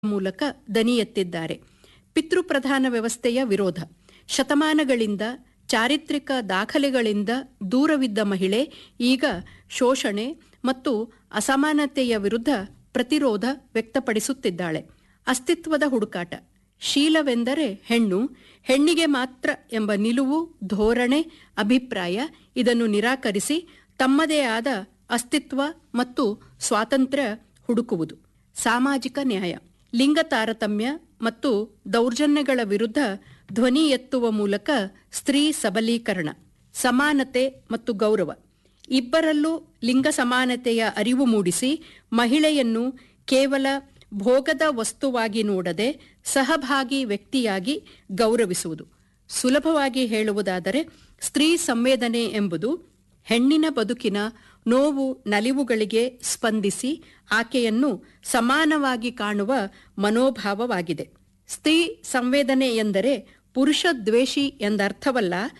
ಮೂಲಕ ದನಿ ಎತ್ತಿದ್ದಾರೆ ಪಿತೃಪ್ರಧಾನ ವ್ಯವಸ್ಥೆಯ ವಿರೋಧ ಶತಮಾನಗಳಿಂದ ಚಾರಿತ್ರಿಕ ದಾಖಲೆಗಳಿಂದ ದೂರವಿದ್ದ ಮಹಿಳೆ ಈಗ ಶೋಷಣೆ ಮತ್ತು ಅಸಮಾನತೆಯ ವಿರುದ್ಧ ಪ್ರತಿರೋಧ ವ್ಯಕ್ತಪಡಿಸುತ್ತಿದ್ದಾಳೆ ಅಸ್ತಿತ್ವದ ಹುಡುಕಾಟ ಶೀಲವೆಂದರೆ ಹೆಣ್ಣು ಹೆಣ್ಣಿಗೆ ಮಾತ್ರ ಎಂಬ ನಿಲುವು ಧೋರಣೆ ಅಭಿಪ್ರಾಯ ಇದನ್ನು ನಿರಾಕರಿಸಿ ತಮ್ಮದೇ ಆದ ಅಸ್ತಿತ್ವ ಮತ್ತು ಸ್ವಾತಂತ್ರ್ಯ ಹುಡುಕುವುದು ಸಾಮಾಜಿಕ ನ್ಯಾಯ ಲಿಂಗ ತಾರತಮ್ಯ ಮತ್ತು ದೌರ್ಜನ್ಯಗಳ ವಿರುದ್ಧ ಧ್ವನಿ ಎತ್ತುವ ಮೂಲಕ ಸ್ತ್ರೀ ಸಬಲೀಕರಣ ಸಮಾನತೆ ಮತ್ತು ಗೌರವ ಇಬ್ಬರಲ್ಲೂ ಲಿಂಗ ಸಮಾನತೆಯ ಅರಿವು ಮೂಡಿಸಿ ಮಹಿಳೆಯನ್ನು ಕೇವಲ ಭೋಗದ ವಸ್ತುವಾಗಿ ನೋಡದೆ ಸಹಭಾಗಿ ವ್ಯಕ್ತಿಯಾಗಿ ಗೌರವಿಸುವುದು ಸುಲಭವಾಗಿ ಹೇಳುವುದಾದರೆ ಸ್ತ್ರೀ ಸಂವೇದನೆ ಎಂಬುದು ಹೆಣ್ಣಿನ ಬದುಕಿನ ನೋವು ನಲಿವುಗಳಿಗೆ ಸ್ಪಂದಿಸಿ ಆಕೆಯನ್ನು ಸಮಾನವಾಗಿ ಕಾಣುವ ಮನೋಭಾವವಾಗಿದೆ ಸ್ತ್ರೀ ಸಂವೇದನೆ ಎಂದರೆ ಪುರುಷ ದ್ವೇಷಿ ಎಂದರ್ಥವಲ್ಲ